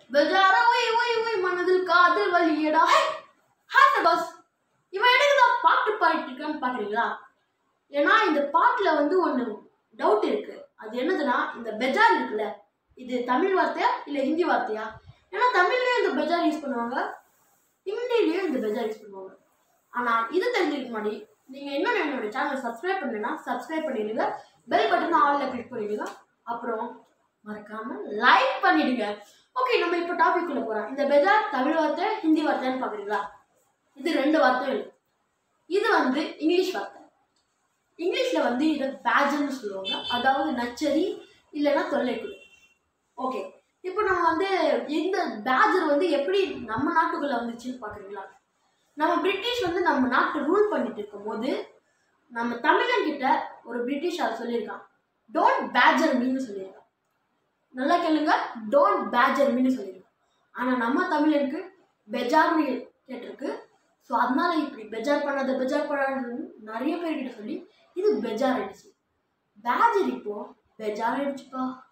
பெஜாரா Y Y Y மனதில் காதல் வலியடா hi boss இவன் எனக்கு தான் பாட்டு பாடிட்டு இருக்கான்னு பார்க்குறீங்களா ஏன்னா இந்த பாட்டில் வந்து ஒன்று டவுட் இருக்கு அது என்னதுன்னா இந்த பெஜார் இருக்குல்ல இது தமிழ் வார்த்தையா இல்லை ஹிந்தி வார்த்தையா ஏன்னா தமிழ்லேயும் இந்த பெஜார் யூஸ் பண்ணுவாங்க ஹிந்திலையும் இந்த பெஜார் யூஸ் பண்ணுவாங்க ஆனால் இது தெரிஞ்சுக்க முன்னாடி நீங்கள் இன்னும் என்னோட சேனலை சப்ஸ்கிரைப் பண்ணலைன்னா சப்ஸ்கிரைப் பண்ணிடுங்க பெல் பட்டன் ஆலில் கிளிக் பண்ணிடுங்க அப்புறம் மறக்காம லைக் பண்ணிடுங்க ஓகே நம்ம இப்போ டாபிக் உள்ள போகிறோம் இந்த பெஜார் தமிழ் வார்த்தை ஹிந்தி வார்த்தைன்னு பார்க்குறீங்களா இது ரெண்டு வார்த்தையும் இல்லை இது வந்து இங்கிலீஷ் வார்த்தை இங்கிலீஷில் வந்து இதை பேஜர்னு சொல்லுவாங்க அதாவது நச்சரி இல்லைன்னா தொல்லைக்குழு ஓகே இப்போ நம்ம வந்து இந்த பேஜர் வந்து எப்படி நம்ம நாட்டுக்குள்ளே வந்துச்சுன்னு பார்க்குறீங்களா நம்ம பிரிட்டிஷ் வந்து நம்ம நாட்டை ரூல் பண்ணிட்டு இருக்கும்போது நம்ம தமிழன் கிட்ட ஒரு பிரிட்டிஷ் அதை சொல்லியிருக்கான் டோன்ட் பேஜர் மீன்னு சொல்லியிருக்கான் நல்லா கேளுங்க டோன்ட் பேஜர் மீன்னு சொல்லியிருக்கான் ஆனால் நம்ம தமிழனுக்கு பெஜார்னு கேட்டிருக்கு ஸோ அதனால இப்படி பெஜார் பண்ணாத பெஜார் பண்ணாதன்னு நிறைய பேர்கிட்ட சொல்லி இது பெஜார் ஆயிடுச்சு பேஜர் இப்போ பெஜார் ஆயிடுச்சுப்பா